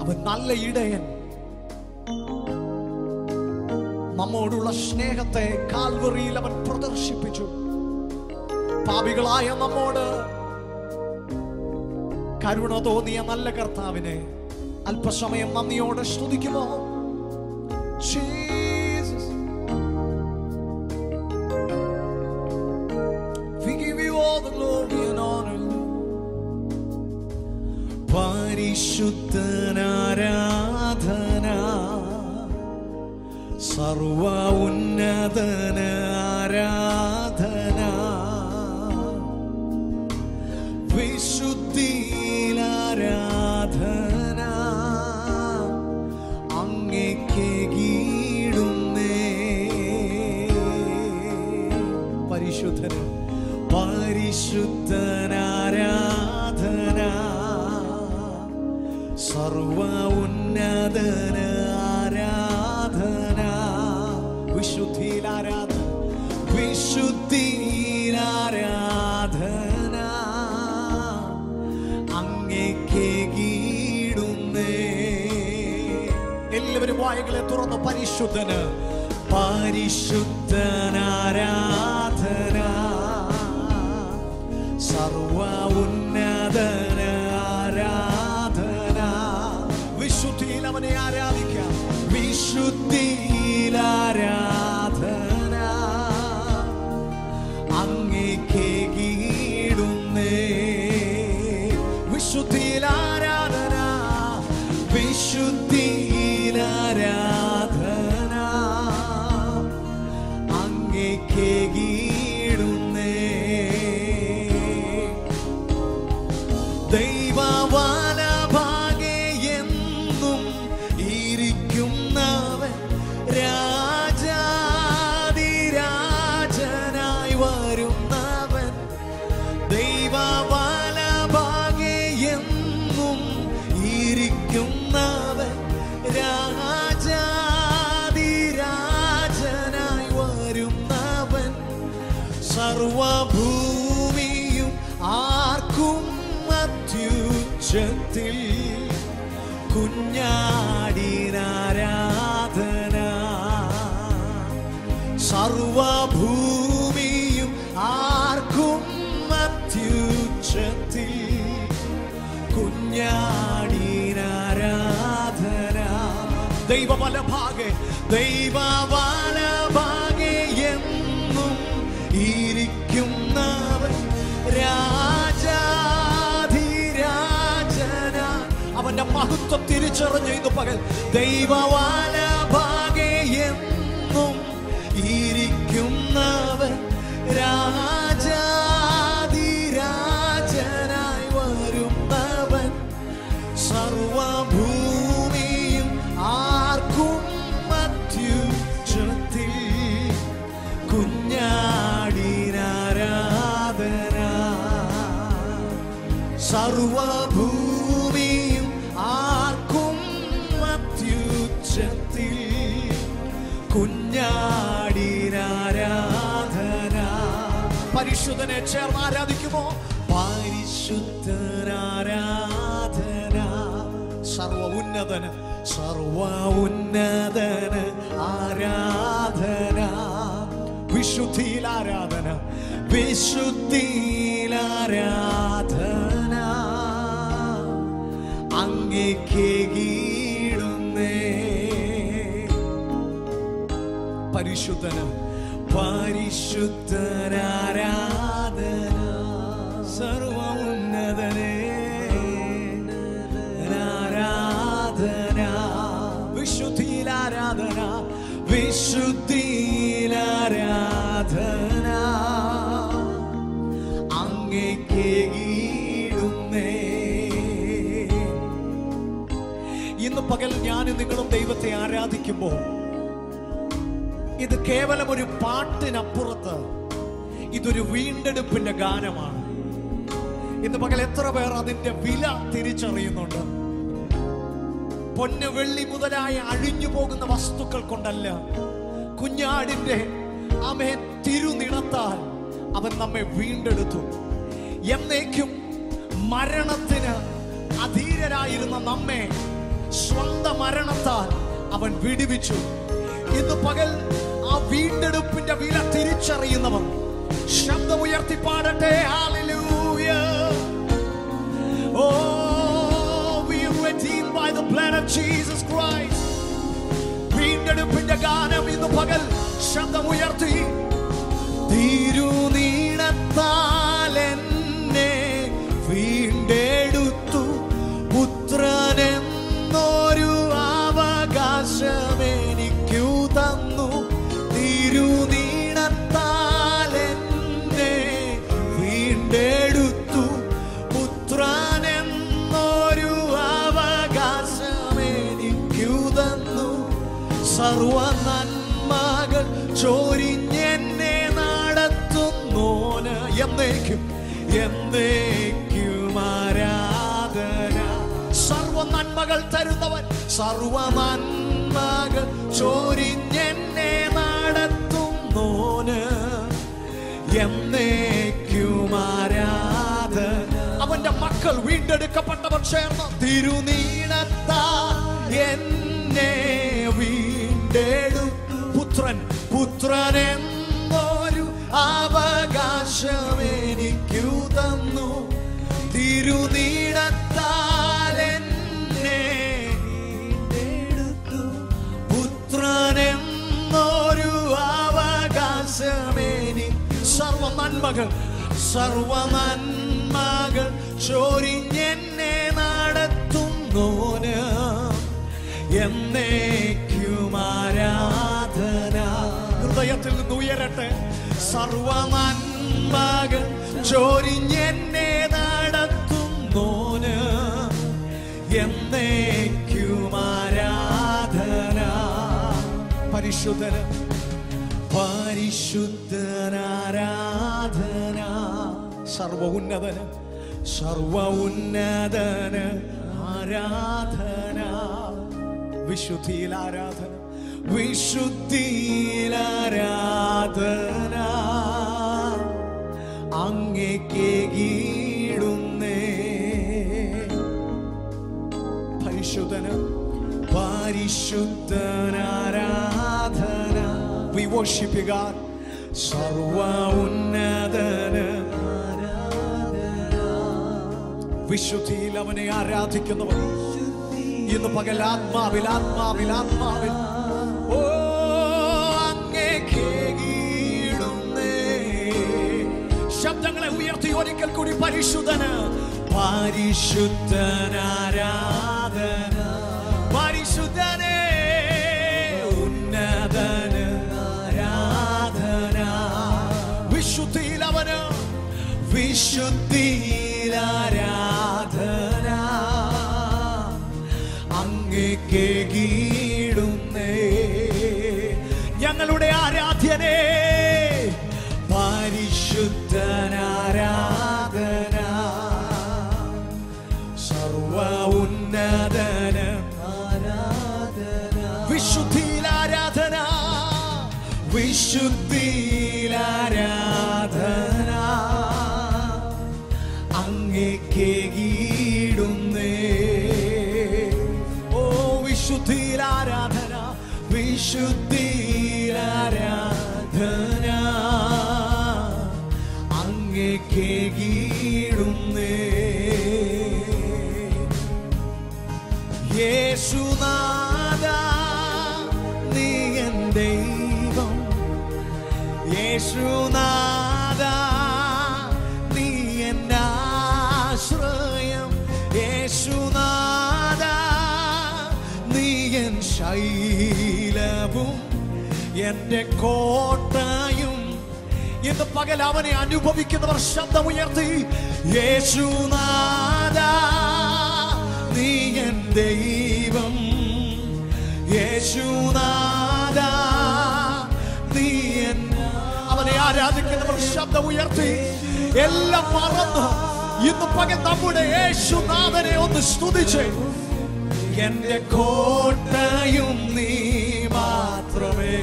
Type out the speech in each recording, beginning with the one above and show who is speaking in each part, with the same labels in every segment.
Speaker 1: അവൻ നല്ല ഇടയൻ നമ്മോടുള്ള സ്നേഹത്തെ കാൽവറിയിൽ അവൻ പ്രദർശിപ്പിച്ചു പാപികളായ നമ്മോട് കരുണ തോന്നിയ നല്ല കർത്താവിനെ അല്പസമയം നന്ദിയോടെ സ്തുതിക്കുമോ Jesus. We give you all the glory and honor. പരിശുദ്ധനാരാധന സർവ ഉന്നതന ആരാധന വിശുദ്ധിയിലാരാധന അങ്ങേക്ക് കീടുന്നേ പരിശുദ്ധന പരിശുദ്ധനാരാധന സർവ ഉന്നതന ആരാധന വിശുദ്ധിയിലാരാധന വിശുദ്ധിയിലാരാധന അങ്ങേക്ക് കീടുന്നേ എല്ലാവരും വായകളെ തുറന്ന് പരിശുദ്ധന് പരിശുദ്ധനാരാധന സർവ ഉന്നതന ആരാധന വിശുദ്ധിയിൽ അവനെ ആരാധിക്കാം വിശുദ്ധിയിൽ ആരാധന അങ്ങേക്ക് കീടുന്നേ വിശുദ്ധിയിൽ ആരാധന വിശുദ്ധിയിൽ ആരാധന അങ്ങേക്ക് കീടുന്നേ ദൈവവാനഭാഗെ എന്നും ഇരിക്കുന്നവൻ രാജാതിരാജനായി വരുന്നവൻ ദൈവവാനഭാഗെ എന്നും ഇരിക്കുന്നവൻ രാജാതിരാജനായി വരുന്നവൻ സർവഭൂമിയും ആർക്കും അത്യുച്ചത്തിൽ കുഞ്ഞാടിനാരാധന സർവഭൂമിയും ആർക്കും അത്യുച്ചത്തിൽ കുഞ്ഞാടിനാരാധന ദൈവവലഭാഗെ ദൈവവലഭാഗെ എന്നും ഇരിക്കുന്നവൻ രാജാധിരാജന അവന്റെ മഹത്വം തിരിച്ചറിഞ്ഞു ഇന്ന് പകൽ ദൈവവാലഭാഗെ എന്നും ഇരിക്കുന്നവൻ രാജാധിരാജനായി വരുന്നവൻ സർവഭൂമിയും ആർക്കും അത്യുച്ചത്തിൽ കുഞ്ഞാടിനാരാധന സർവഭൂമിയും ആർക്കും അത്യുച്ചത്തിൽ കുഞ്ഞാടിനാരാധന പരിശുദ്ധനെ ചേർന്ന് ആരാധിക്കുമോ പരിശുദ്ധനാരാധന സർവ ഉന്നതന് സർവ ഉന്നതന് ആരാധന വിശുദ്ധിയിൽ ആരാധന വിശുദ്ധിയിൽ ആരാധന അങ്ങേക്ക് കീടുന്നേ പരിശുദ്ധന പരിശുദ്ധനാരാധന സർവ ഉന്നതനേ ആരാധന വിശുദ്ധിയിൽ ആരാധന വിശുദ്ധിയിൽ ആരാധന അങ്ങേക്ക് കീടുന്നേ ഇന്ന് പകൽ ഞാൻ നിങ്ങളും ദൈവത്തെ ആരാധിക്കുമ്പോൾ ഇത് കേവലം ഒരു പാട്ടിനപ്പുറത്ത് ഇതൊരു വീണ്ടെടുപ്പിന്റെ ഗാനമാണ് ഇന്ന് പകൽ എത്ര പേർ അതിന്റെ വില തിരിച്ചറിയുന്നുണ്ട് പൊന്ന് വെള്ളി മുതലായ അഴിഞ്ഞു പോകുന്ന വസ്തുക്കൾ കൊണ്ടല്ല കുഞ്ഞാടിന്റെ അമേ തിരുനിണത്താൽ അവൻ നമ്മെ വീണ്ടെടുത്തു എന്നേക്കും മരണത്തിന് അധീരരായിരുന്ന നമ്മെ സ്വന്തം മരണത്താൽ അവൻ വിടിവിച്ചു ഇന്ന് പകൽ ആ വീണ്ടെടുപ്പിന്റെ വില തിരിച്ചറിയുന്നവർ ശബ്ദമുയർത്തി പാടട്ടെ Hallelujah. Oh, we are redeemed by the blood of Jesus Christ. വീണ്ടെടുപ്പിന്റെ ഗാനം ഇന്ന് പകൽ ശബ്ദമുയർത്തി തിരുനീണത്താൽ എന്നെ വീണ്ടെടുത്തു പുത്രനെന്നൊരു അവകാശം എനിക്കു തന്നു തിരുനീണത്താൽ എന്നെ വീണ്ടെടുത്തു പുത്രനെന്നൊരു അവകാശം എനിക്കു തന്നു സർവ നന്മകൾ ചോരിഞ്ഞെന്നെ നടത്തുന്നോന് എന്നേക്കും എന്നേക്കും ആരാധന സർവ നന്മകൾ തരുന്നവൻ സർവ നന്മകൾ ചോരിഞ്ഞെന്നെ നടത്തുന്നോന് എന്നേക്കും ആരാധന അവന്റെ മക്കൾ വീണ്ടെടുക്കപ്പെട്ടവർ ചേർന്ന് തിരുനീണത്താ എന്നെ വീണ്ടെടുത്തു പുത്രൻ പുത്രൻ എന്നൊരു അവകാശം എനിക്കു തന്നു തിരുനീണത്താൽ എന്നെ വീണ്ടെടുത്തു പുത്രൻ എന്നൊരു അവകാശമേനി സർവ നന്മകൾ സർവ നന്മകൾ ചൊരിഞ്ഞെന്നെ നടത്തുന്നോന് എന്നേക്കും ആരാധന ഹൃദയത്തിൽ നിന്ന് ഉയരട്ടെ സർവ നന്മകൾ ചൊരിഞ്ഞെന്നെ നടത്തുന്നോന് എന്നേക്കും ആരാധന പരിശുദ്ധന പരിശുദ്ധനാരാധന സർവ ഉന്നതന് സർവ ഉന്നതന് ആരാധന വിശുദ്ധിയിൽ ആരാധന വിശുദ്ധിയിൽ ആരാധന അങ്ങേക്ക് കീടുന്നേ പരിശുദ്ധന് പരിശുദ്ധനാരാധന വി worship you God സർവ ഉന്നതന് വിശുദ്ധിയിൽ അവനെ ആരാധിക്കുന്നവർ ഇന്ന് പകൽ ആത്മാവിൽ ആത്മാവിൽ ആത്മാവിൽ ഓ അങ്ങേക്ക് കീടുന്നേ ശബ്ദങ്ങളെ ഉയർത്തി ഒരിക്കൽ കൂടി പരിശുദ്ധന് പരിശുദ്ധനാരാധന പരിശുദ്ധനെ ഉന്നതന് ആരാധന വിശുദ്ധിയിൽ അവന് വിശുദ്ധിയിൽ ആരാധന അങ്ങേക്ക് കീടുന്നേ ഞങ്ങളുടെ ആരാധ്യനെ പരിശുദ്ധനാരാധന സർവ ഉന്നതന വിശുദ്ധിയിൽ ആരാധന വിശുദ്ധിയിൽ ആരാധന അങ്ങേക്ക് കീടുന്നേ ഓ വിശുദ്ധിയിൽ ആരാധന വിശുദ്ധിയിൽ ആരാധന അങ്ങേക്ക് കീടുന്നേ യേശുനാഥ നീ എൻ ദൈവം യേശുനാഥ നീ എൻ ആശ്രയം യേശുനാഥ നീ എൻ ശൈലവും എന്റെ കോട്ടയും ഇന്ന് പകൽ അവനെ അനുഭവിക്കുന്നവർ ശബ്ദമുയർത്തി യേശുനാഥ നീ എൻ ദൈവം യേശുനാഥ നീ എൻ അവനെ ആരാധിക്കുന്നവർ ശബ്ദമുയർത്തി എല്ലാം മറന്ന് ഇന്ന് പകൽ നമ്മുടെ യേശുനാഥനെ ഒന്ന് സ്തുതിച്ച് എന്റെ കോട്ടയും നീ മാത്രമേ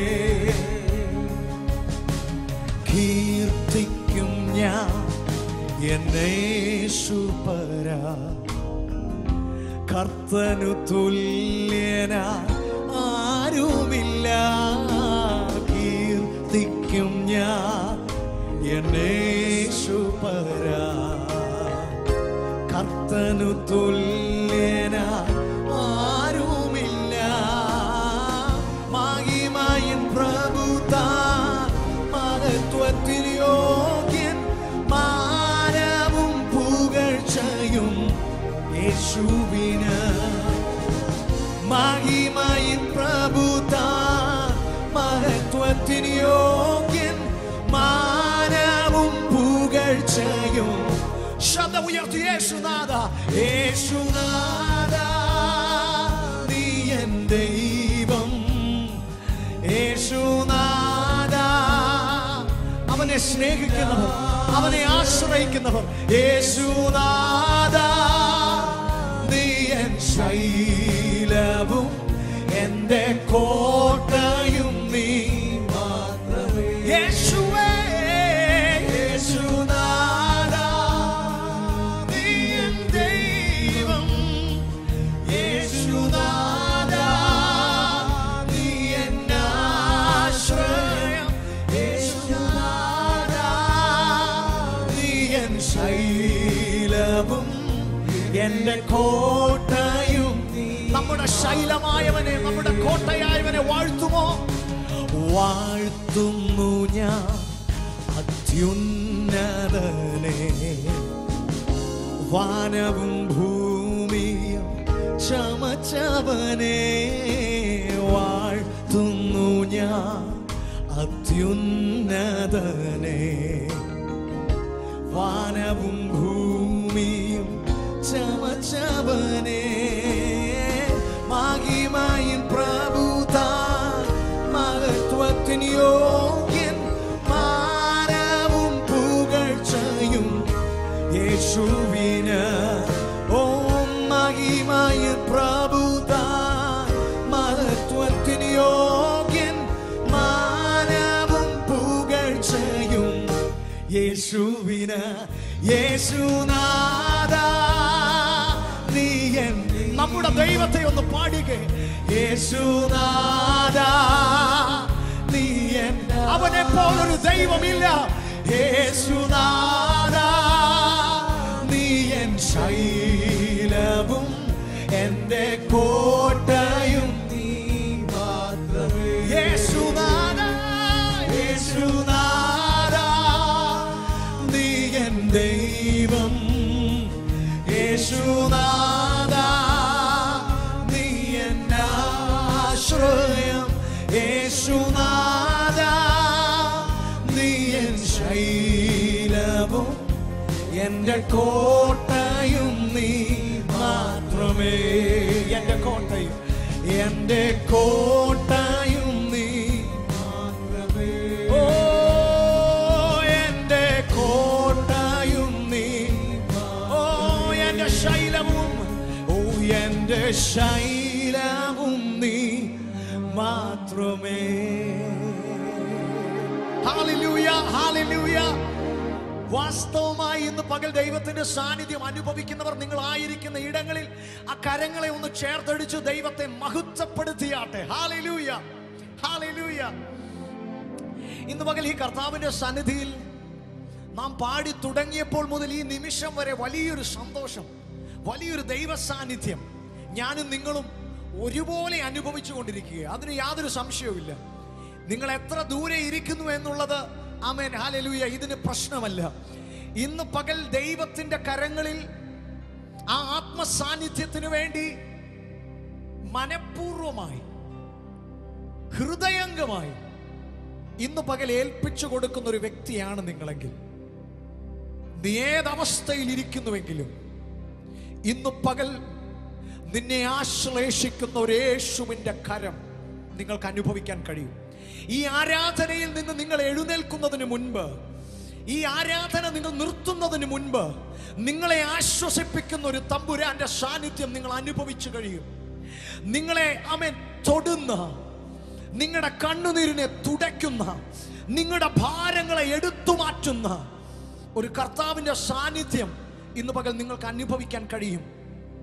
Speaker 1: കീർത്തിക്കും ഞാൻ എന്നേശുപര കർത്തനു തുല്യന ആരുമില്ല കീർത്തിക്കും ഞാൻ എന്നേശുപരാ കർത്തനു തുല്യന ആരുമില്ല മഹിമയിൻ പ്രഭുതാൻ മഹത്വത്തിൽ യോഗ്യൻ മാനവും പുകഴ്ചയും യേശുവിന് മഹിമയിൻ പ്രഭുതാൻ മഹത്വത്തിന് യോഗ്യൻ മാനവും പുകഴ്ചയും ശബ്ദം ഉയർത്തി യേശുനാഥ യേശുനാഥ നീ എൻ ദൈവം യേശുനാഥ അവനെ സ്നേഹിക്കുന്നവർ അവനെ ആശ്രയിക്കുന്നവർ യേശുനാഥ നീ എൻ ശൈലവും എന്റെ കോട്ടയും നീ മാത്രമേ യേശുവേ യേശുനാഥ നീ എൻ ദൈവം യേശുനാഥ നീ എൻ ആശ്രയം യേശുനാഥ നീ എൻ ശൈലവും എന്റെ കോട്ടയും നമ്മുടെ ശൈലമായവനെ നമ്മുടെ കോട്ടയായവനെ വാഴ്ത്തുമോ വാഴ്ത്തുന്നു ഞാൻ അത്യുന്നതനെ വാനവും ഭൂമിയും ചമച്ചവനെ വാഴ്ത്തുന്നു ഞാൻ അത്യുന്നതനെ വാനവും ഭൂമിയും ചമച്ചവനെ മാകിമായും പ്രഭുതാൻ മഹത്വത്തിന് യോഗ്യൻ മാനവും പുകഴ്ചയും യേശുവിന് ഓം മഹിമായ പ്രഭുതാൻ മഹത്വത്തിന് യോഗ്യൻ മാനവും പുകഴ്ചയും യേശുവിന് യേശുനാഥ നീ എൻ നമ്മുടെ ദൈവത്തെ ഒന്ന് പാടുക യേശുനാഥ നീ എൻ അവനെ പോലൊരു ദൈവമില്ല യേശുനാഥ നീ എൻ ശൈലവും എന്റെ കോട്ടയും നീ മാത്രമേ യേശുനാഥ യേശുനാഥ നീ എൻ ദൈവം യേശുനാഥ നീ എൻ ആശ്രയം യേശുനാഥ നീ എൻ ശൈലവും എന്റെ കോട്ടയും നീ മാത്രമേ എന്റെ കോട്ടയും എന്റെ കോട്ടയും നീ മാത്രമേ ഓ എന്റെ കോട്ടയും നീ ഓ എന്റെ ശൈലവും ഓ എന്റെ ശൈലവും നീ മാത്രമേ ഹാലലൂയ ഹാലലൂയ വാസ്തവമായി ഇന്ന് പകൽ ദൈവത്തിന്റെ സാന്നിധ്യം അനുഭവിക്കുന്നവർ നിങ്ങൾ ആയിരിക്കുന്ന ഇടങ്ങളിൽ ആ കരങ്ങളെ ഒന്ന് ചേർത്തടിച്ച് ദൈവത്തെ മഹത്വപ്പെടുത്തിയാട്ടെ ഹാലലൂയ ഹാലലൂയ ഇന്ന് പകൽ ഈ കർത്താവിന്റെ സന്നിധിയിൽ നാം പാടി തുടങ്ങിയപ്പോൾ മുതൽ ഈ നിമിഷം വരെ വലിയൊരു സന്തോഷം വലിയൊരു ദൈവ സാന്നിധ്യം ഞാനും നിങ്ങളും ഒരുപോലെ അനുഭവിച്ചു കൊണ്ടിരിക്കുക അതിന് യാതൊരു സംശയവുമില്ല നിങ്ങൾ എത്ര ദൂരെ ഇരിക്കുന്നു എന്നുള്ളത് ആമേൻ ഹാലലൂയ ഇതിന് പ്രശ്നമല്ല ഇന്ന് പകൽ ദൈവത്തിന്റെ കരങ്ങളിൽ ആ ആത്മസാന്നിധ്യത്തിന് വേണ്ടി മനഃപൂർവമായി ഹൃദയംഗമായി ഇന്ന് പകൽ ഏൽപ്പിച്ചു കൊടുക്കുന്ന ഒരു വ്യക്തിയാണ് നിങ്ങളെങ്കിൽ നീ ഏതവസ്ഥയിൽ ഇരിക്കുന്നുവെങ്കിലും ഇന്ന് പകൽ നിന്നെ ആശ്ലേഷിക്കുന്ന ഒരു യേശുവിൻ്റെ കരം നിങ്ങൾക്ക് അനുഭവിക്കാൻ കഴിയും ഈ ആരാധനയിൽ നിന്ന് നിങ്ങൾ എഴുന്നേൽക്കുന്നതിന് മുൻപ് ഈ ആരാധന നിങ്ങൾ നിർത്തുന്നതിന് മുൻപ് നിങ്ങളെ ആശ്വസിപ്പിക്കുന്ന ഒരു തമ്പുരാന്റെ സാന്നിധ്യം നിങ്ങൾ അനുഭവിച്ചു കഴിയും നിങ്ങളെ അവൻ തൊടുന്ന നിങ്ങളുടെ കണ്ണുനീരിനെ തുടയ്ക്കുന്ന നിങ്ങളുടെ ഭാരങ്ങളെ എടുത്തു മാറ്റുന്ന ഒരു കർത്താവിന്റെ സാന്നിധ്യം ഇന്ന് പകൽ നിങ്ങൾക്ക് അനുഭവിക്കാൻ കഴിയും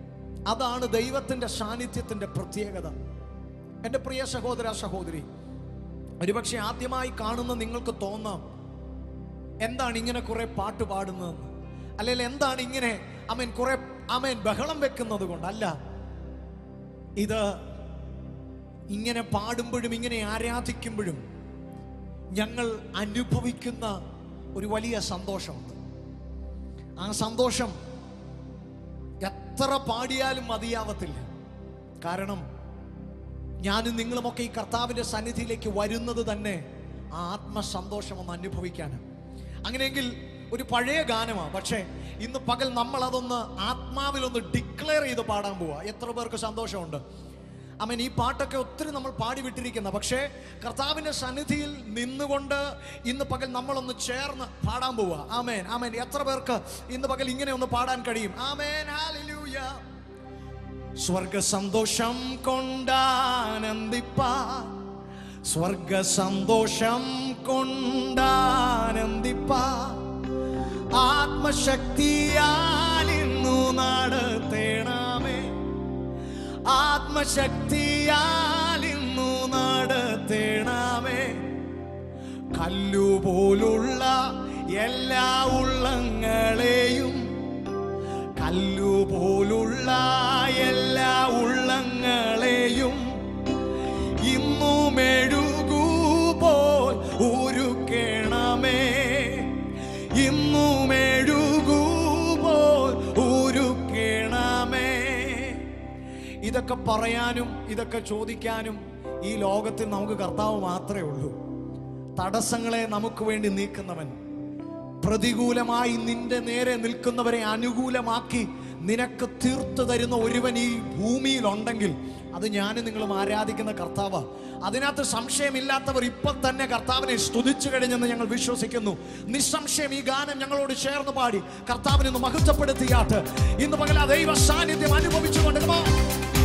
Speaker 1: അതാണ് ദൈവത്തിൻ്റെ സാന്നിധ്യത്തിൻ്റെ പ്രത്യേകത എൻ്റെ പ്രിയ സഹോദര സഹോദരി ഒരുപക്ഷെ ആദ്യമായി കാണുന്ന നിങ്ങൾക്ക് തോന്നാം എന്താണ് ഇങ്ങനെ കുറെ പാട്ട് പാടുന്നതെന്ന് അല്ലെങ്കിൽ എന്താണ് ഇങ്ങനെ അമേൻ കുറെ അമേൻ ബഹളം വെക്കുന്നത് കൊണ്ടല്ല ഇത് ഇങ്ങനെ പാടുമ്പോഴും ഇങ്ങനെ ആരാധിക്കുമ്പോഴും ഞങ്ങൾ അനുഭവിക്കുന്ന ഒരു വലിയ സന്തോഷമുണ്ട് ആ സന്തോഷം എത്ര പാടിയാലും മതിയാവത്തില്ല കാരണം ഞാനും നിങ്ങളുമൊക്കെ ഈ കർത്താവിൻ്റെ സന്നിധിയിലേക്ക് വരുന്നത് തന്നെ ആ ആത്മസന്തോഷം ഒന്ന് അനുഭവിക്കാനാണ് അങ്ങനെയെങ്കിൽ ഒരു പഴയ ഗാനമാണ് പക്ഷേ ഇന്ന് പകൽ നമ്മൾ അതൊന്ന് ആത്മാവിലൊന്ന് ഡിക്ലെയർ ചെയ്ത് പാടാൻ പോവാ എത്ര പേർക്ക് സന്തോഷമുണ്ട് അമൻ ഈ പാട്ടൊക്കെ ഒത്തിരി നമ്മൾ പാടി വിട്ടിരിക്കുന്ന പക്ഷേ കർത്താവിൻ്റെ സന്നിധിയിൽ നിന്നുകൊണ്ട് ഇന്ന് പകൽ നമ്മളൊന്ന് ചേർന്ന് പാടാൻ പോവുക ആമേൻ ആമേൻ എത്ര പേർക്ക് ഇന്ന് പകൽ ഇങ്ങനെ ഒന്ന് പാടാൻ കഴിയും ആമേൻ ഹാലൂയ സ്വർഗ സന്തോഷം കൊണ്ടാനന്ദിപ്പ സ്വർഗ സന്തോഷം കൊണ്ടാനന്ദിപ്പ ആത്മശക്തിയാൽ ഇന്നു നടത്തേണമേ ആത്മശക്തിയാൽ ഇന്നു നടത്തേണമേ കല്ലുപോലുള്ള എല്ലാ ഉള്ളങ്ങളെയും കല്ലുപോലുള്ള എല്ലാ ഉള്ളങ്ങളെയും ഇന്നു മെഴുകുപോൽ ഉരുക്കണമേ ഇന്നു മെഴുകുപോൽ ഉരുക്കണമേ ഇതൊക്കെ പറയാനും ഇതൊക്കെ ചോദിക്കാനും ഈ ലോകത്തിൽ നമുക്ക് കർത്താവ് മാത്രമേ ഉള്ളൂ തടസ്സങ്ങളെ നമുക്ക് വേണ്ടി നീക്കുന്നവൻ പ്രതികൂലമായി നിന്റെ നേരെ നിൽക്കുന്നവരെ അനുകൂലമാക്കി നിനക്ക് തീർത്തു തരുന്ന ഒരുവൻ ഈ ഭൂമിയിലുണ്ടെങ്കിൽ അത് ഞാനും നിങ്ങളും ആരാധിക്കുന്ന കർത്താവ് അതിനകത്ത് സംശയമില്ലാത്തവർ ഇപ്പൊ തന്നെ കർത്താവിനെ സ്തുതിച്ചു കഴിഞ്ഞെന്ന് ഞങ്ങൾ വിശ്വസിക്കുന്നു നിസ്സംശയം ഈ ഗാനം ഞങ്ങളോട് ചേർന്ന് പാടി കർത്താവിനെ ഒന്ന് മഹത്വപ്പെടുത്തിയാട്ട് ഇന്ന് പകൽ ആ ദൈവ സാന്നിധ്യം അനുഭവിച്ചുകൊണ്ട് come on.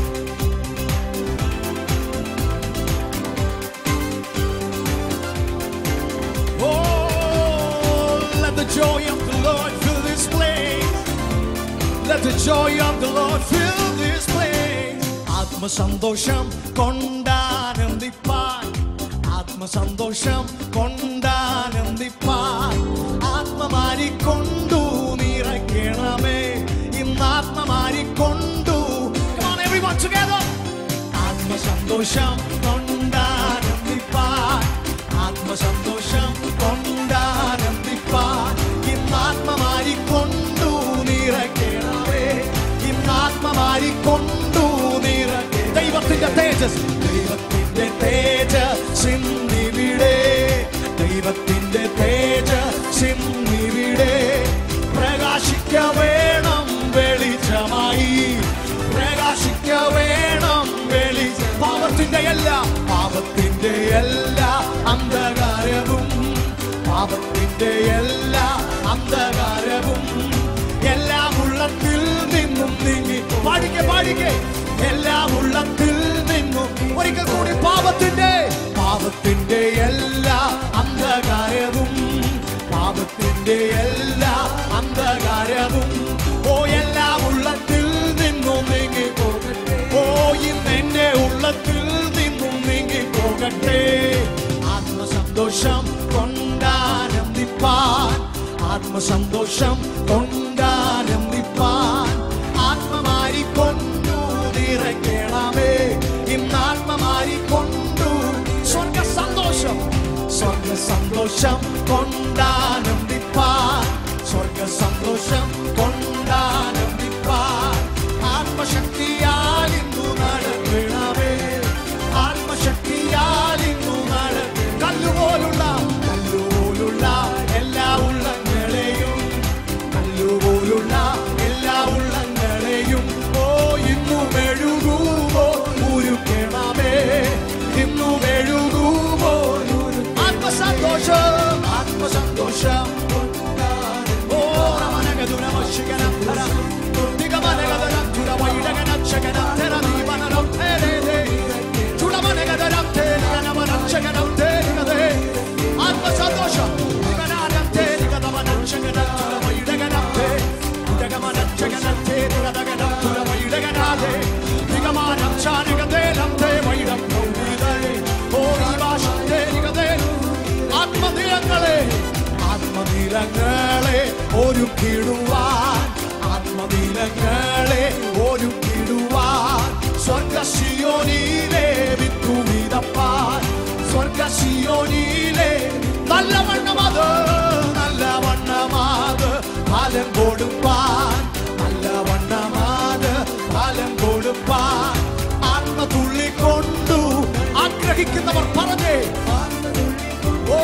Speaker 1: Oh, let the joy of the Lord fill this place. Let the joy of the Lord fill this place. ആത്മസന്തോഷം കൊണ്ടാനന്ദിപ്പാൻ ആത്മസന്തോഷം കൊണ്ടാനന്ദിപ്പാൻ ആത്മമാരി കൊണ്ടു നിറയ്ക്കണമേ ഇന്ന് ആത്മമാരി കൊണ്ടു Come on, everyone together. ആത്മസന്തോഷം കൊണ്ടാനന്ദിപ്പാൻ ആത്മസന്തോഷം കൊണ്ടാനന്ദിപ്പാൻ ഇന്ന് ആത്മമാരി കൊണ്ടു നിറയ്ക്കണമേ ഇന്ന് ആത്മമാരി കൊണ്ടു നിറയ്ക്കേ ദൈവത്തിന്റെ തേജസ് ദൈവത്തിന്റെ തേജസ് ഇന്നിവിടെ ദൈവത്തിന്റെ തേജസ് ഇന്നിവിടെ പ്രകാശിക്ക വേണം വെളിച്ചമായി പ്രകാശിക്ക വേണം വെളിച്ച പാപത്തിന്റെ എല്ലാ പാപത്തിന്റെ എല്ലാ അന്ധകാരവും പാപത്തിന്റെ എല്ലാ അന്ധകാരവും എല്ലാം ഉള്ളത്തിൽ നിന്നും നീങ്ങി പാടിക്കെ പാടിക്കെ എല്ലാം ഉള്ളത്തിൽ നിന്നും ഒരിക്കൽ കൂടി പാപത്തിന്റെ പാപത്തിന്റെ എല്ലാ അന്ധകാരവും പാപത്തിന്റെ എല്ലാ അന്ധകാരവും ഓ എല്ലാം ഉള്ളത്തിൽ നിന്നും നീങ്ങി പോകട്ടെ ഓ ഇന്ന് എന്റെ ഉള്ളത്തിൽ നിന്നും നീങ്ങി പോകട്ടെ ആത്മസന്തോഷം കൊണ്ടാനന്ദിപ്പാൻ ആത്മസന്തോഷം കൊണ്ടാനന്ദിപ്പാൻ ആത്മമാരി കൊണ്ടു നിറയ്ക്കണമേ ഇന്ന് ആത്മമാരി കൊണ്ടു സ്വർഗ സന്തോഷം സ്വർഗ സന്തോഷം കൊണ്ടാനന്ദിപ്പാൻ സ്വർഗ സന്തോഷം കൊണ്ടാനന്ദിപ്പാൻ ആത്മശക്തിയാൽ ഇന്നു നടക്കണമേ ആത്മശക്തിയാൽ ഇന്നു നടക്ക കല്ലുപോലുള്ള കല്ലുപോലുള്ള എല്ലാ ഉള്ളങ്ങളെയും കല്ലുപോലുള്ള എല്ലാ ഉള്ളങ്ങളെയും ഓ ഇന്നു മെഴുകുവോ ഉരുക്കണമേ ഇന്നു മെഴുകുവോ ആത്മസന്തോഷം ആത്മ ഒരുക്കിടുവാൻ ആത്മനിലങ്ങളെ ഒരുക്കിടുവാൻ സ്വർഗശിയോനിയിലെ വിത്തു വിതപ്പാൻ സ്വർഗശിയോനിയിലെ നല്ലവണ്ണം അത് നല്ലവണ്ണം അത് ഫലം കൊടുപ്പാൻ നല്ലവണ്ണം അത് ഫലം കൊടുപ്പാൻ ആത്മ തുള്ളിക്കൊണ്ടു ആഗ്രഹിക്കുന്നവർ പറഞ്ഞേ ഓ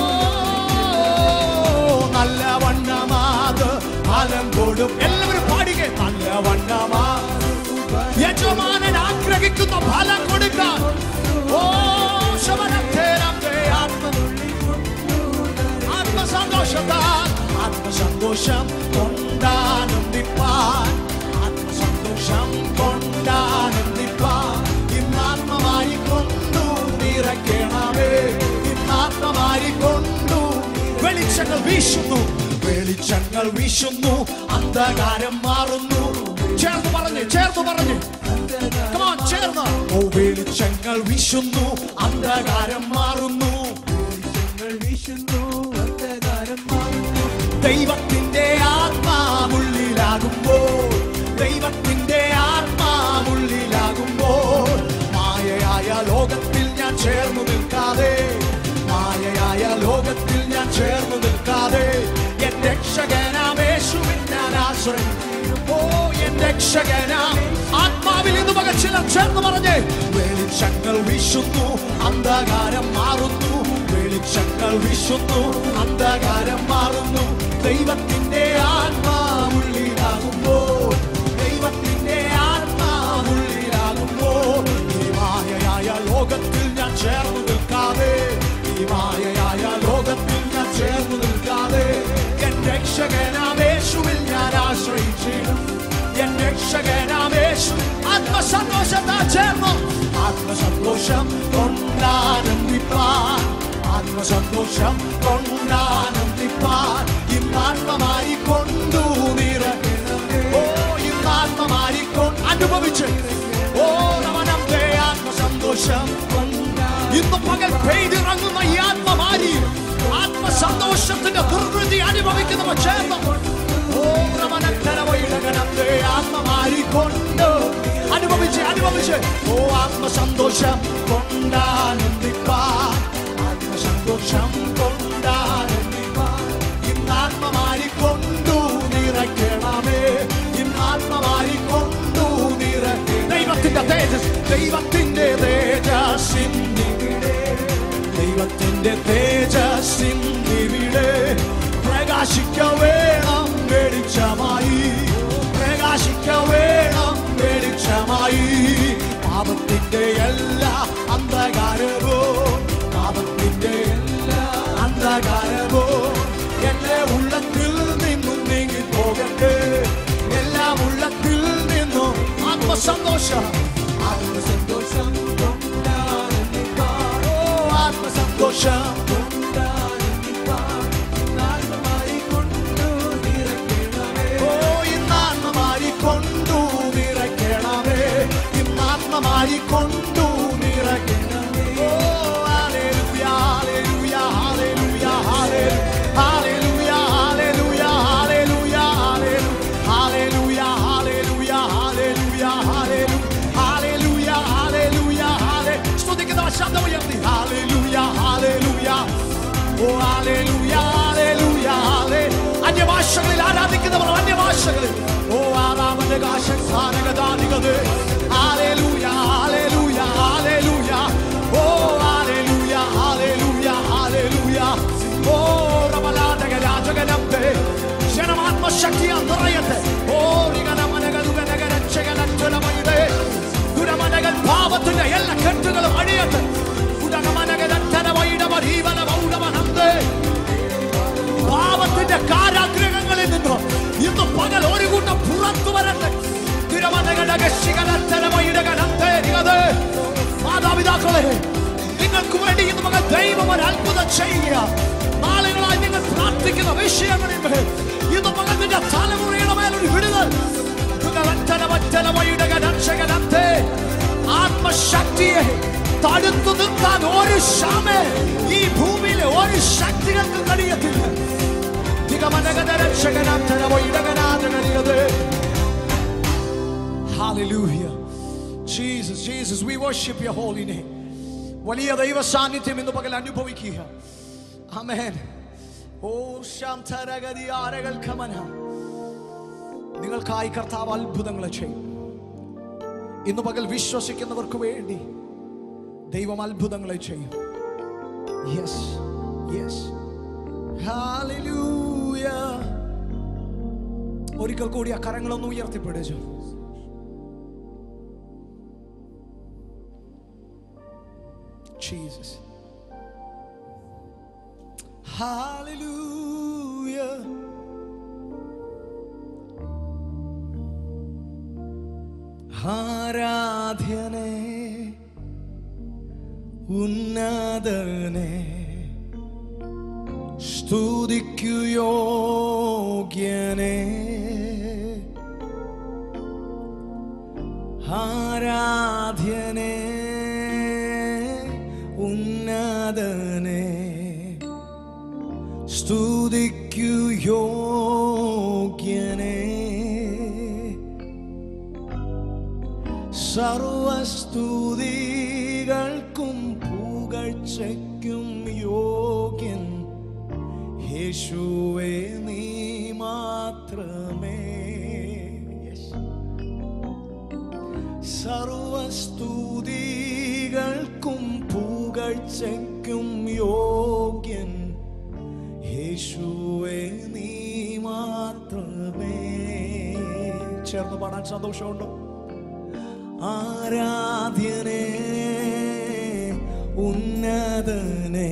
Speaker 1: നല്ലവണ്ണമാത് ഫലം കൊടും എല്ലാവരും പാടികെ നല്ലവണ്ണമാ യജമാനൻ ആഗ്രഹിക്കുന്ന ഫലം കൊടുക്കാൻ ഓ ശവനത്തേരത്തെ ആത്മ ആത്മസന്തോഷത്താൽ ആത്മസന്തോഷം കൊണ്ടാനന്ദിപ്പാൻ ആത്മസന്തോഷം കൊണ്ടാനന്ദിപ്പാൻ ഇന്നാത്മമായി കൊണ്ടു നിറയ്ക്കണമേ ഇന്നാത്മമായി കൊണ്ടു വെളിച്ചങ്ങൾ വീശുന്നു വെളിച്ചങ്ങൾ വീശുന്നു അന്ധകാരം മാറുന്നു ചേർന്ന് പറഞ്ഞ് ചേർന്ന് പറഞ്ഞ് Come on, ചേർന്ന് ഓ വെളിച്ചങ്ങൾ വീശുന്നു അന്ധകാരം മാറുന്നു ദൈവത്തിന്റെ ആത്മാവുള്ളിലാകുമ്പോൾ ദൈവത്തിന്റെ ആത്മാവുള്ളിലാകുമ്പോൾ മായയായ ലോകത്തിൽ ഞാൻ ചേർന്നു നിൽക്കാതെ മായയായ ലോകത്തിൽ ഞാൻ ചേർന്നു നിൽക്കാതെ എൻ രക്ഷകനാമേശുവിൻ ഞാൻ ആശ്രയം ഓ എൻ രക്ഷകനാം ആത്മാവിൽ ഇത് പകച്ചില ചേർന്ന് പറഞ്ഞേ വെളിച്ചങ്ങൾ വീശുന്നു അന്ധകാരം മാറുന്നു വെളിച്ചങ്ങൾ വീശുന്നു അന്ധകാരം മാറുന്നു ദൈവത്തിന്റെ ആത്മാവുള്ളിലാകുമ്പോൾ ദൈവത്തിന്റെ ആത്മാവുള്ളിലാകുമ്പോൾ ഈ മായയായ ലോകത്തിൽ ഞാൻ ചേർന്ന് നിൽക്കാതെ ഈ മായയായ ലോകത്തിൽ ഞാൻ ചേർന്ന് നിൽക്കാതെ എൻ രക്ഷകനാമേശുവിൽ ഞാൻ ആശ്രയിച്ചിടും എൻ രക്ഷകനാമേശു ആത്മസന്തോഷത്താ ചേർന്നു ആത്മസന്തോഷം കൊണ്ടാനന്ദിപ്പാൻ ആത്മസന്തോഷം കൊണ്ടാനന്ദിപ്പാൻ ഇന്നാത്മമായി കൊണ്ടു നിറയ്ക്കണമേ. ഓ ഇന്നാത്മമായി കൊണ്ട് അനുഭവിച്ച് ഓ നമനത്തെ ആത്മസന്തോഷം ഇന്ന് പകൽ പെയ്തിറങ്ങുന്ന ഈ ആത്മമാരി ആത്മസന്തോഷത്തിന്റെ ദുർവൃത്തി അനുഭവിക്കുന്നവർ ചേർന്ന് ഓ നമനത്തരവയിടകനത്തെ ആത്മമാരി കൊണ്ട് അനുഭവിച്ച് അനുഭവിച്ച് ഓ ആത്മസന്തോഷം കൊണ്ടാനന്ദിപ്പാൻ ആത്മസന്തോഷം കൊണ്ടാനന്ദിപ്പാൻ ഇന്നാത്മമാരി കൊണ്ടു നിറയ്ക്കണമേ ഇന്നാത്മമാരി കൊണ്ടു നിറയ്ക്കണമേ ദൈവത്തിന്റെ തേജസ് ദൈവത്തിന്റെ തേജസ്സിന്നിവിടെ ദൈവത്തിന്റെ തേജസ്സിന്നിവിടെ പ്രകാശിക്ക വേണം വെളിച്ചമായി പ്രകാശിക്ക വേണം വെളിച്ചമായി പാപത്തിന്റെ എല്ലാ അന്ധകാരവും പാപത്തിന്റെ എല്ലാ അന്ധകാരവും എന്റെ ഉള്ളത്തിൽ നിന്നും നീങ്ങി പോകട്ടെ എല്ലാം ഉള്ളത്തിൽ നിന്നും ആത്മസന്തോഷം ആത്മസന്തോഷം കൊണ്ടാനന്ദിപ്പാൻ. ഓ, ആത്മസന്തോഷം കൊണ്ടാനന്ദിപ്പാൻ. ഇന്നാത്മമായി കൊണ്ടു നിറയ്ക്കണമേ. ഓ, ഇന്നാത്മമായി കൊണ്ടു നിറയ്ക്കണമേ. ഇന്നാത്മമായി കൊണ്ടു നിറയ്ക്കണമേ. ഓ, ഹല്ലേലൂയ, ഹല്ലേലൂയ, ഹല്ലേലൂയ, ഹല്ലേലൂയ, ഹല്ലേലൂയ, ഹല്ലേലൂയ, ഹല്ലേലൂയ, ഹല്ലേലൂയ, ഹല്ലേലൂയ, ഹല്ലേലൂയ, ഹല്ലേലൂയ, ഹല്ലേലൂയ, ഹല്ലേലൂയ. സ്തുതിക്കുന്നവർ ശബ്ദം ഉയർത്തി ഹല്ലേലൂയ, ഹല്ലേലൂയ. ഓ, ഹല്ലേലൂയ, ഹല്ലേലൂയ, ഹല്ലേലൂയ. അന്യഭാഷകളിൽ ആരാധിക്കുന്നവർ അന്യഭാഷകളിൽ ഓ ആറാമന്റെ കാശൻ സ്ഥാനഗതാധികത് ഹല്ലേലൂയ, ഹല്ലേലൂയ, ഹല്ലേലൂയ. ഓ ഹല്ലേലൂയ, ഹല്ലേലൂയ, ഹല്ലേലൂയ. ഓ റമലാടക രാജകനത്തെ ജനമാത്മശക്തിയ നിറയട്ടെ ഓ നിഗനമനകളുടെ ദുരമനകൾ പാപത്തിന്റെ എല്ലാ കെട്ടുകളും അടിയട്ടെ ഉടകമനകരത്തനവൈടമരീവനമൗടമനന്തേ പാപത്തിന്റെ കാരാഗ്രഹങ്ങളിൽ നിന്നും ഇന്ന് പകൽ ഒരു കൂട്ടം പുറത്തു വരട്ടെ തിരുമനകടകശികലത്തനമയിടകലന്തേ മാതാപിതാക്കളെ നിങ്ങൾക്ക് വേണ്ടി ഇന്ന് മകൻ ദൈവം ഒരു അത്ഭുതം ചെയ്യുക നാളുകളായി നിങ്ങൾ പ്രാർത്ഥിക്കുന്ന വിഷയങ്ങളിൽ മേൽ ഇന്ന് മകൻ നിന്റെ തലമുറയുടെ മേലൊരു വിടുതൽ തുകലത്തനമറ്റലമയിടകരക്ഷകലന്തേ ആത്മശക്തിയെ തടുത്തു നിർത്താൻ ഒരു ക്ഷാമേ ഈ ഭൂമിയിലെ ഒരു ശക്തികൾക്ക് കഴിയത്തില്ല Hallelujah. Jesus, Jesus, we worship your holy name. വലിയ ദൈവ സാന്നിധ്യം ഇന്ന് പകൽ അനുഭവിക്കുക ആമേൻ ഓ ശാന്തരഗതി ആരകൾ ഖമന നിങ്ങൾക്കായി കർത്താവ് അത്ഭുതങ്ങളെ ചെയ്യും ഇന്ന് പകൽ വിശ്വസിക്കുന്നവർക്ക് വേണ്ടി ദൈവം അത്ഭുതങ്ങളെ ചെയ്യും യെസ് യെസ് ഹാലലൂയ ഒരിക്കൽ കൂടി ആ കരങ്ങളൊന്ന് ഉയർത്തിപ്പിടിച്ചു Jesus. Hallelujah. ആരാധ്യനെ ഉന്നതനെ സ്തുതിക്കു യോഗ്യനെ ആരാധ്യനെ ഉന്നതനെ സ്തുതിക്കു യോഗ്യനെ സർവസ്തുതികൾക്കും പുകഴ്ചയ്ക്കും യോഗ്യൻ യേശുവേ നീ മാത്രമേ Yes. സർവസ്തുതികൾക്കും പുകഴ്ചയ്ക്കും യോഗ്യൻ യേശുവേ നീ മാത്രമേ ചേർന്ന് പാടാൻ സന്തോഷമുണ്ടോ ആരാധ്യനെ ഉന്നതനെ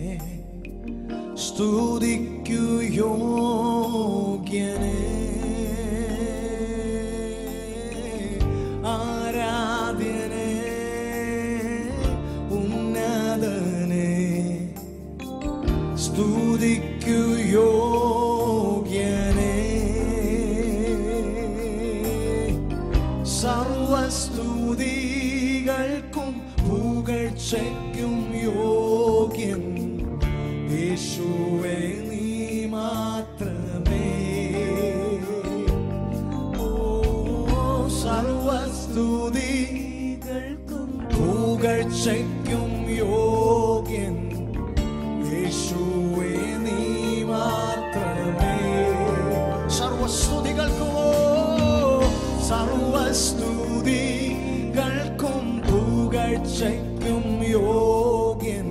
Speaker 1: സ്തുതിക്കു യോഗ്യനെ ആരാധ്യനെ ഉന്നതനെ സ്തുതിക്കു യോഗ്യനെ സർവസ്തുതികൾക്കും പുകഴ്ചയ്ക്കും യോഗ്യൻ യേശുവേ നീ മാത്രമേ ഓ സർവസ്തുതികൾക്കും പുകഴ്ചയ്ക്കും യോഗ്യൻ യേശുവേ നീ മാത്രമേ സർവസ്തുതികൾക്കും സർവസ്തുതികൾക്കും പുകഴ്ചയ്ക്കും യോഗ്യൻ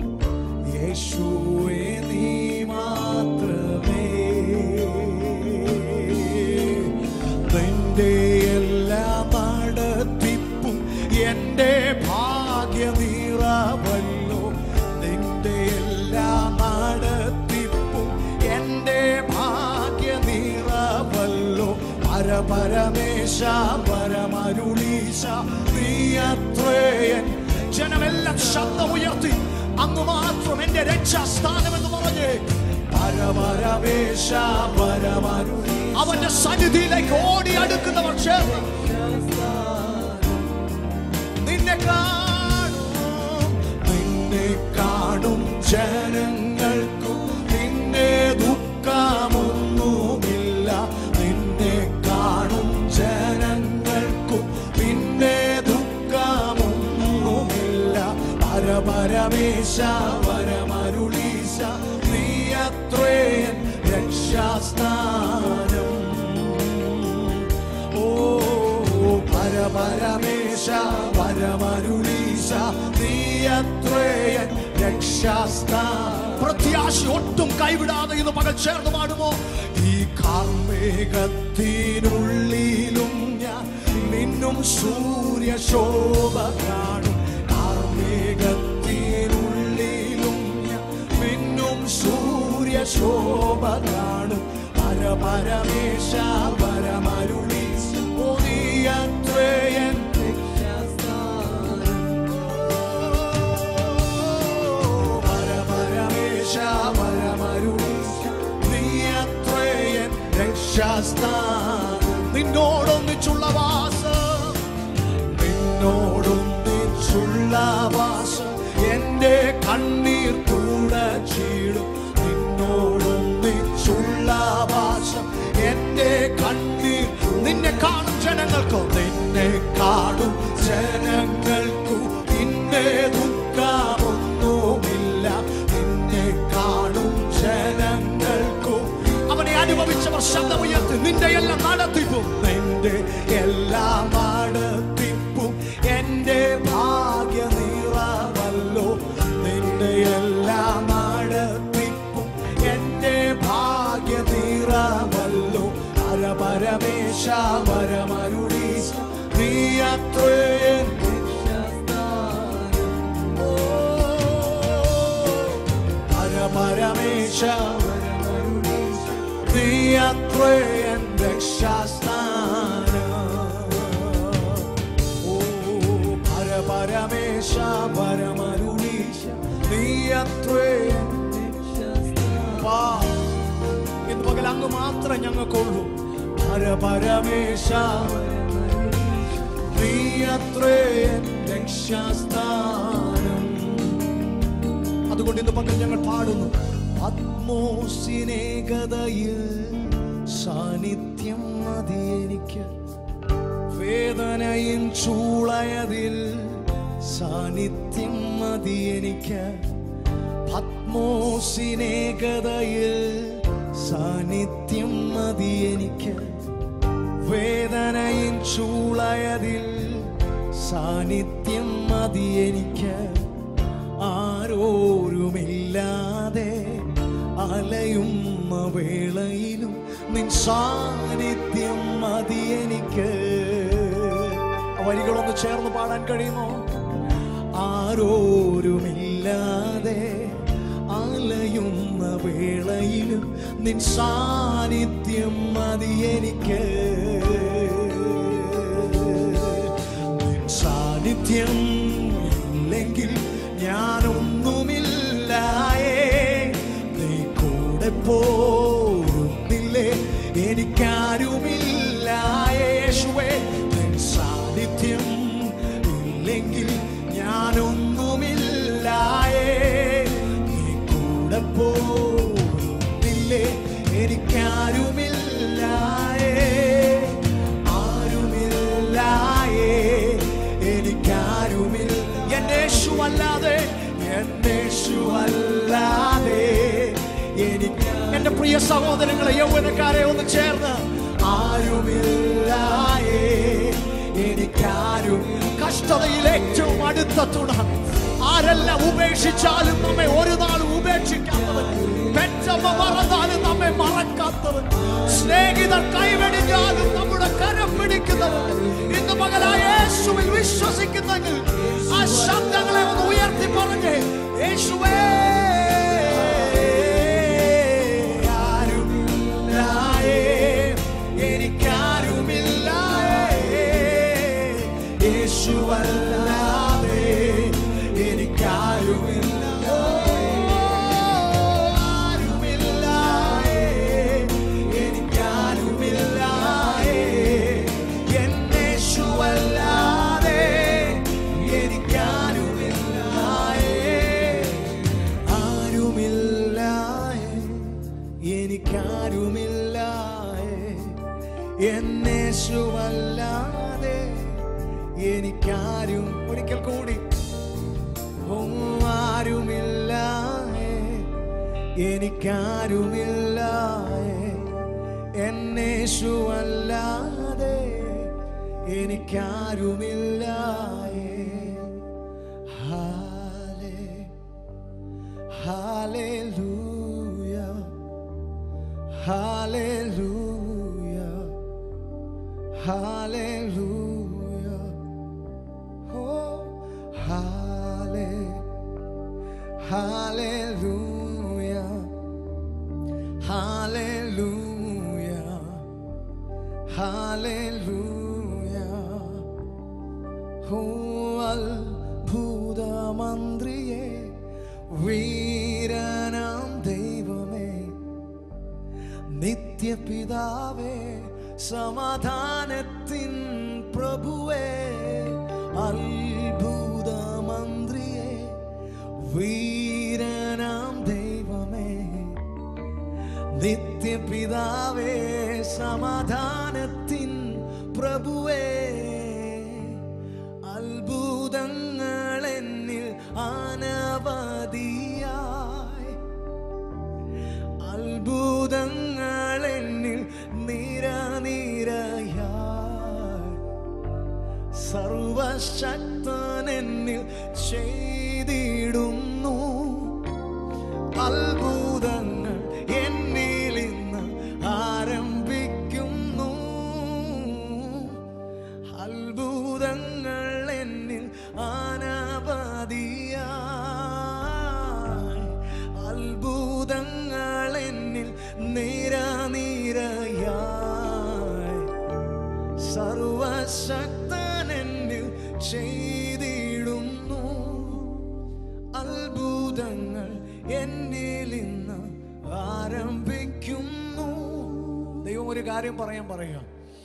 Speaker 1: യേശുവേ നീ മാത്രമേ നിന്റെ എല്ലാ നടത്തിപ്പും എൻ്റെ ഭാഗ്യനിറവല്ലോ നിന്റെ എല്ലാ നടത്തിപ്പും എൻ്റെ ഭാഗ്യനിറവല്ലോ പരപരമേശ പരമരുളീശ നീ അത്രയൻ ജനമെല്ലാം ശബ്ദമുയർത്തി അങ്ങ് മാത്രം എന്റെ രക്ഷാസ്ഥാനം എന്ന് പറഞ്ഞേ പരപരമേശ പരമരുളി അവന്റെ സന്നിധിയിലേക്ക് ഓടി അടുക്കുന്നവർ ചേർന്ന് നിന്നെ കാണും നിന്നെ കാണും ജനങ്ങൾക്കും നിന്നെ ദുഃഖമൊന്നുമില്ല നിന്നെ കാണും ജനങ്ങൾക്കും പിന്നെ ദുഃഖമൊന്നുമില്ല പരപരമേശ പരമരുളീശ നീ അത്രയൻ രക്ഷാസ്ഥാനം ഓ പരപരമേശ പരമരുളീശ നീ അത്രയൻ രക്ഷാസ്ഥാ പ്രത്യാശ ഒട്ടും കൈവിടാതെ ഇത് പകൽ ചേർന്ന് പാടുമോ ഈ കാർമേഘത്തിനുള്ളിലും ഞാൻ മിന്നും സൂര്യശോഭ കാണും കാർമേഘത്തിനുള്ളിലും ഞാൻ മിന്നും സൂര്യശോഭ കാണും പരപരമേശ പരമരുളി ഒന്നിയത്രയൻ പരപരമേശ പരമരുളി നീ അത്രയൻ രക്ഷാസ്ഥാനം നിന്നോടൊന്നിച്ചുള്ള വാസം നിന്നോടൊന്നിച്ചുള്ള വാസം എന്റെ കണ്ണീർ തുടച്ചിടും നിന്നോടൊന്നിച്ചുള്ള തുള്ളാഭാസം എന്റെ കണ്ണീർ നിന്നെ കാണും ജനങ്ങൾക്കോ നിന്നെ കാണും ജനങ്ങൾക്കു നിന്റെ ദുഃഖമൊന്നുമില്ല നിന്നെ കാണും ജനങ്ങൾക്കു അവനെ അനുഭവിച്ചവർ ശബ്ദമുയർത്തി നിന്റെ എല്ലാ നടത്തിപ്പും നിന്റെ എല്ലാ നടത്തിപ്പും എന്റെ ഭാഗ്യ നിറവല്ലോ നിന്റെ എല്ലാ നടത്തിപ്പും എന്റെ ഭാഗ്യ നിറവല്ലോ പരപരമേശ പരമരുളീശ നീ അത്രയും പരപരമേശ നീ അത്രയും രക്ഷാസ്ഥാനം ഓ പരപരമേശ പരമരുളീശ നീ അത്രയും വാ ഇന്ന് പകൽ അങ്ങ് മാത്രം ഞങ്ങൾക്കുള്ളൂ പരപരമേശ നീ അത്രയും രക്ഷാസ്ഥാനം അതുകൊണ്ട് ഇന്ന് പകൽ ഞങ്ങൾ പാടുന്നു ആത്മോസിനേകതയിൽ സാന്നിധ്യം മതി എനിക്ക് വേദനയും ചൂളയതിൽ സാന്നിധ്യം മതി എനിക്ക് പത്മോസിനേകതയിൽ സാന്നിധ്യം മതി എനിക്ക് വേദനയും ചൂളയതിൽ സാന്നിധ്യം മതി എനിക്ക് ആരോരുമില്ലാതെ അലയുന്ന വേളയിലും നിൻ സാന്നിധ്യം മതി എനിക്ക് ആ വരികളൊന്ന് ചേർന്ന് പാടാൻ കഴിയുമോ ആരോരുമില്ലാതെ അലയുന്ന വേളയിലും നിൻ സാന്നിധ്യം മതി എനിക്ക് നിൻ സാന്നിധ്യം ഇല്ലെങ്കിൽ ഞാനൊന്നുമില്ലായേ നീ കൂടെ പോരുന്നില്ലേ എനിക്കാരുമില്ലായേ യേശുവേ നിൻ സാന്നിധ്യം ഇല്ലെങ്കിൽ ഞാനൊന്നുമില്ലായേ നീ കൂടെ പോരുന്നില്ലേ എനിക്കാരുമില്ലായേ ആരുമില്ലായേ എനിക്കാരുമില്ല എന്നേശുവല്ലാതെ എന്നേശുവല്ലാതെ എനിക്ക് എന്റെ പ്രിയ സഹോദരങ്ങളെ യൗവനക്കാരെ ഒന്ന് ചേർന്ന് ആരുമില്ലായേ എനിക്കാരും കഷ്ടതയിൽ ഏറ്റവും അടുത്ത തുണ ആരെല്ലാം ഉപേക്ഷിച്ചാലും നമ്മെ ഒരു നാളും ഉപേക്ഷിക്കാത്തവൻ പെറ്റമ്മ മറന്നാലും നമ്മെ മറക്കാത്തവൻ സ്നേഹിതർ കൈവെടിഞ്ഞാലും നമ്മുടെ കരം പിടിക്കുന്നവൻ ഇന്ന് മകനായ യേശുവിൽ വിശ്വസിക്കുന്നെങ്കിൽ ആ ശബ്ദങ്ങളെ ഒന്ന് ഉയർത്തി പറഞ്ഞേ യേശുവേ ആരുമില്ലായേ, എനിക്കാരുമില്ലായേ, യേശുവല്ലാതെ എനിക്കാരുമില്ല ആരുമില്ലായേ, എനിക്കാരുമില്ലായേ, എന്നേശുവല്ലാതെ എനിക്കാരുമില്ലായേ, ആരുമില്ലായേ, എനിക്കാരുമില്ലായേ എന്നേശുവല്ലാതെ എനിക്കാരും ഒരിക്കൽ കൂടി ഓ, ആരുമില്ലായേ എനിക്കാരുമില്ലായേ എന്നേശുവല്ലാതെ എനിക്കാരുമില്ലായേ ഹാലേ Hallelujah. Hallelujah. Hallelujah. Oh, halle- Hallelujah. Hallelujah. Hallelujah. Oh, അത്ഭുതമന്ത്രിയെ വീരനാം ദൈവമേ നിത്യപിതാവേ സമാധാനത്തിൻ പ്രഭുവേ അത്ഭുതമന്ത്രിയെ വീരനാം ദൈവമേ നിത്യ സമാധാനത്തിൻ പ്രഭുവേ അത്ഭുതങ്ങൾ എന്നിൽ അനവധിയായി അത്ഭുതങ്ങൾ എന്നിൽ നിരനിരയായി സർവശക്തൻ എന്നിൽ ചെയ്തിടുന്നു അത്ഭുതങ്ങൾ എന്നിൽ ഇന്ന് ആരംഭിക്കുന്നു അത്ഭുതങ്ങൾ എന്നിൽ അനവധിയായി അത്ഭുതങ്ങൾ എന്നിൽ നിരനിരയായി സർവശക്തൻ എന്നിൽ ചെയ്തിടുന്നു അത്ഭുതങ്ങൾ എന്നിൽ ഇന്ന് ആരംഭിക്കുന്നു ദൈവം ഒരു കാര്യം പറയാൻ പറയാം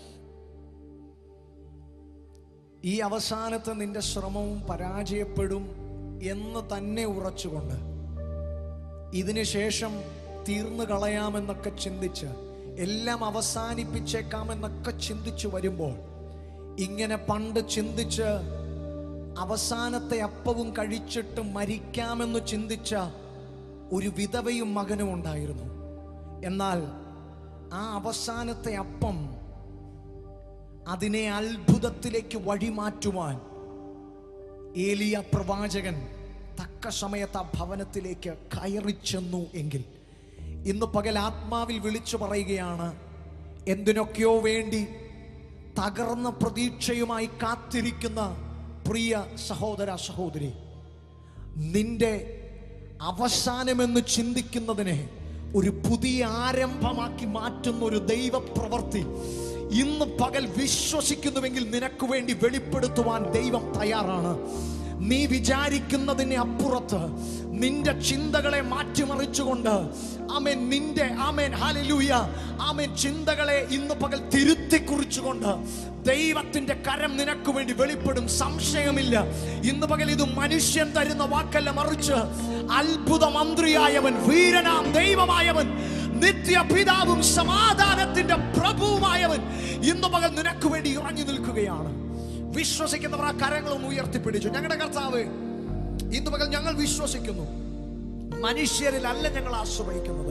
Speaker 1: ഈ അവസാനത്തെ നിന്റെ ശ്രമവും പരാജയപ്പെടും എന്ന് തന്നെ ഉറച്ചുകൊണ്ട് ഇതിനു ശേഷം തീർന്നു കളയാമെന്നൊക്കെ ചിന്തിച്ച് എല്ലാം അവസാനിപ്പിച്ചേക്കാമെന്നൊക്കെ ചിന്തിച്ചു വരുമ്പോൾ ഇങ്ങനെ പണ്ട് ചിന്തിച്ച് അവസാനത്തെ അപ്പവും കഴിച്ചിട്ട് മരിക്കാമെന്ന് ചിന്തിച്ച ഒരു വിധവയും മകനും ഉണ്ടായിരുന്നു എന്നാൽ ആ അവസാനത്തെ അപ്പം അതിനെ അത്ഭുതത്തിലേക്ക് വഴിമാറ്റുവാൻ ഏലിയ പ്രവാചകൻ തക്ക സമയത്ത് ആ ഭവനത്തിലേക്ക് കയറി ചെന്നു എങ്കിൽ ഇന്ന് പകൽ ആത്മാവിൽ വിളിച്ചു പറയുകയാണ് എന്തിനൊക്കെയോ വേണ്ടി തകർന്ന പ്രതീക്ഷയുമായി കാത്തിരിക്കുന്ന പ്രിയ സഹോദര സഹോദരി നിന്റെ അവസാനമെന്ന് ചിന്തിക്കുന്നതിനെ ഒരു പുതിയ ആരംഭമാക്കി മാറ്റുന്ന ഒരു ദൈവപ്രവൃത്തി ഇന്ന് പകൽ വിശ്വസിക്കുന്നുവെങ്കിൽ നിനക്ക് വേണ്ടി വെളിപ്പെടുത്തുവാൻ ദൈവം തയ്യാറാണ് നീ വിചാരിക്കുന്നതിന് അപ്പുറത്ത് നിന്റെ ചിന്തകളെ മാറ്റിമറിച്ചുകൊണ്ട് ആമേൻ നിന്റെ ആമേൻ ഹാലലൂയ ആമേൻ ചിന്തകളെ ഇന്ന് പകൽ തിരുത്തി കുറിച്ചുകൊണ്ട് ദൈവത്തിന്റെ കരം നിനക്ക് വേണ്ടി വെളിപ്പെടും സംശയമില്ല ഇന്ന് പകൽ ഇത് മനുഷ്യൻ തരുന്ന വാക്കല്ല മറിച്ച് അത്ഭുത മന്ത്രിയായവൻ വീരനാം ദൈവമായവൻ നിത്യ പിതാവും സമാധാനത്തിന്റെ പ്രഭുവുമായവൻ ഇന്ന് പകൽ നിനക്ക് വേണ്ടി ഇറങ്ങി നിൽക്കുകയാണ് വിശ്വസിക്കുന്നവർ ആ കരങ്ങളൊന്ന് ഉയർത്തിപ്പിടിച്ചു ഞങ്ങളുടെ കർത്താവ് ഇന്ന് പകൽ ഞങ്ങൾ വിശ്വസിക്കുന്നു മനുഷ്യരിലല്ല ഞങ്ങൾ ആശ്രയിക്കുന്നത്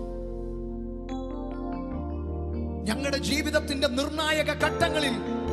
Speaker 1: ഞങ്ങളുടെ ജീവിതത്തിന്റെ നിർണായക ഘട്ടങ്ങളിൽ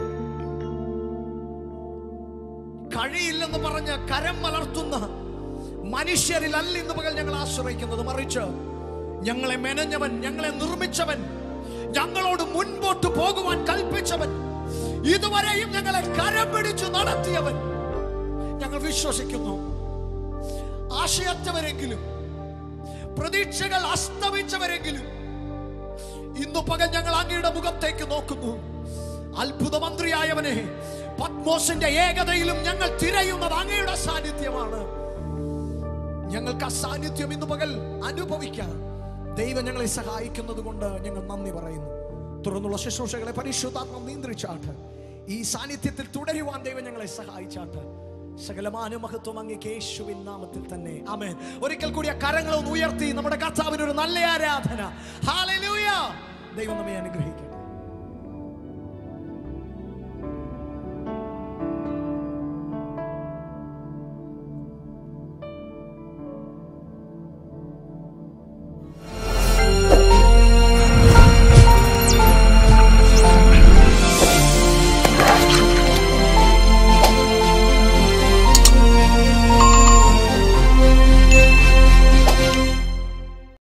Speaker 1: കഴിയില്ലെന്ന് പറഞ്ഞ് കരം മലർത്തുന്ന മനുഷ്യരിലല്ല ഇന്ന് പകൽ ഞങ്ങൾ ആശ്രയിക്കുന്നത് മറിച്ച് ഞങ്ങളെ മെനഞ്ഞവൻ ഞങ്ങളെ നിർമ്മിച്ചവൻ ഞങ്ങളോട് മുൻപോട്ട് പോകുവാൻ കൽപ്പിച്ചവൻ ഇതുവരെയും ഞങ്ങളെ കരം പിടിച്ചു നടത്തിയവൻ ഞങ്ങൾ വിശ്വസിക്കുന്നു ആശയറ്റവരെങ്കിലും പ്രതീക്ഷകൾ അസ്തമിച്ചവരെങ്കിലും ഇന്നു പകൽ ഞങ്ങൾ അങ്ങയുടെ മുഖത്തേക്ക് നോക്കുന്നു അത്ഭുത മന്ത്രിയായവനെ പത്മോസിന്റെ ഏകതയിലും ഞങ്ങൾ തിരയുന്നത് അങ്ങയുടെ സാന്നിധ്യമാണ് ഞങ്ങൾക്ക് ആ സാന്നിധ്യം ഇന്ന് പകൽ അനുഭവിക്കാം ദൈവം ഞങ്ങളെ സഹായിക്കുന്നത് കൊണ്ട് ഞങ്ങൾ നന്ദി പറയുന്നു തുടർന്നുള്ള ശുശ്രൂഷകളെ പരിശുദ്ധാത്മം നിയന്ത്രിച്ചാട്ട് ഈ സാന്നിധ്യത്തിൽ തുടരുവാൻ ദൈവം ഞങ്ങളെ സഹായിച്ചാട്ട് സകലമാന മഹത്വം അങ്ങേക്ക് യേശുവിൻ നാമത്തിൽ തന്നെ ആമേൻ ഒരിക്കൽ കൂടി ആ കരങ്ങളൊന്ന് ഉയർത്തി നമ്മുടെ കർത്താവിന് ഒരു നല്ല ആരാധന ഹാലലൂയ ദൈവം നമ്മെ അനുഗ്രഹിക്കട്ടെ